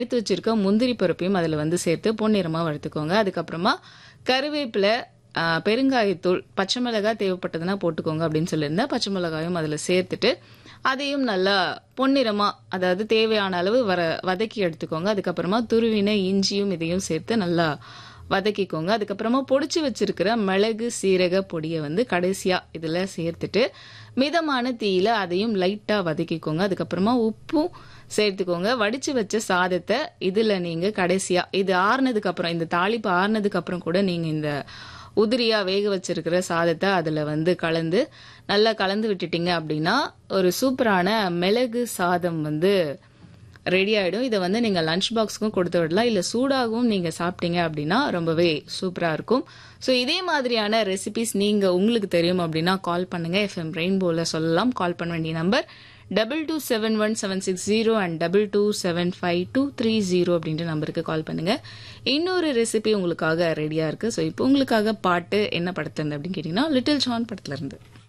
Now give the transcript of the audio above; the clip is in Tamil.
எடுத்து வச்சிருக்க முந்திரி பருப்பையும் அதில் வந்து சேர்த்து பொன்னிறமாக வறுத்துக்கோங்க அதுக்கப்புறமா கருவேப்பிலை ஆ, பெருங்காயத்தூள் பச்சை மிளகாய் தேவைப்பட்டதுன்னா போட்டுக்கோங்க அப்படின்னு சொல்லியிருந்தேன் பச்சை மிளகாயும் அதில் சேர்த்துட்டு அதையும் நல்லா பொன்னிறமாக அதாவது தேவையான அளவு வர வதக்கி எடுத்துக்கோங்க அதுக்கப்புறமா துருவின இஞ்சியும் இதையும் சேர்த்து நல்லா வதக்கிக்கோங்க அதுக்கப்புறமா பொடிச்சு வச்சிருக்கிற மிளகு சீரக பொடியை வந்து கடைசியாக இதில் சேர்த்துட்டு மிதமான தீயில அதையும் லைட்டாக வதக்கிக்கோங்க அதுக்கப்புறமா உப்பும் சேர்த்துக்கோங்க வடிச்சு வச்ச சாதத்தை இதில் நீங்கள் கடைசியாக இது ஆறுனதுக்கு அப்புறம் இந்த தாளிப்பு ஆறுனதுக்கு அப்புறம் கூட நீங்கள் இந்த உதிரியா வேக வச்சிருக்கிற சாதத்தை அதில் வந்து கலந்து நல்லா கலந்து விட்டுட்டீங்க அப்படின்னா ஒரு சூப்பரான மிளகு சாதம் வந்து ரெடி ஆகிடும் இதை வந்து நீங்கள் லஞ்ச் பாக்ஸுக்கும் கொடுத்து விடலாம் இல்லை சூடாகவும் நீங்கள் சாப்பிட்டீங்க அப்படின்னா ரொம்பவே சூப்பராக இருக்கும் ஸோ இதே மாதிரியான ரெசிபிஸ் நீங்கள் உங்களுக்கு தெரியும் அப்படின்னா கால் பண்ணுங்கள் எஃப்எம் ரெயின்போவில் சொல்லலாம் கால் பண்ண வேண்டிய number double two seven one seven six zero and double two seven five two three zero அப்படின்ற நம்பருக்கு கால் பண்ணுங்கள் இன்னொரு ரெசிபி உங்களுக்காக ரெடியாக இருக்குது ஸோ இப்போ உங்களுக்காக பாட்டு என்ன படத்துலேருந்து அப்படின்னு கேட்டிங்கன்னா லிட்டில் ஜான் படத்துலேருந்து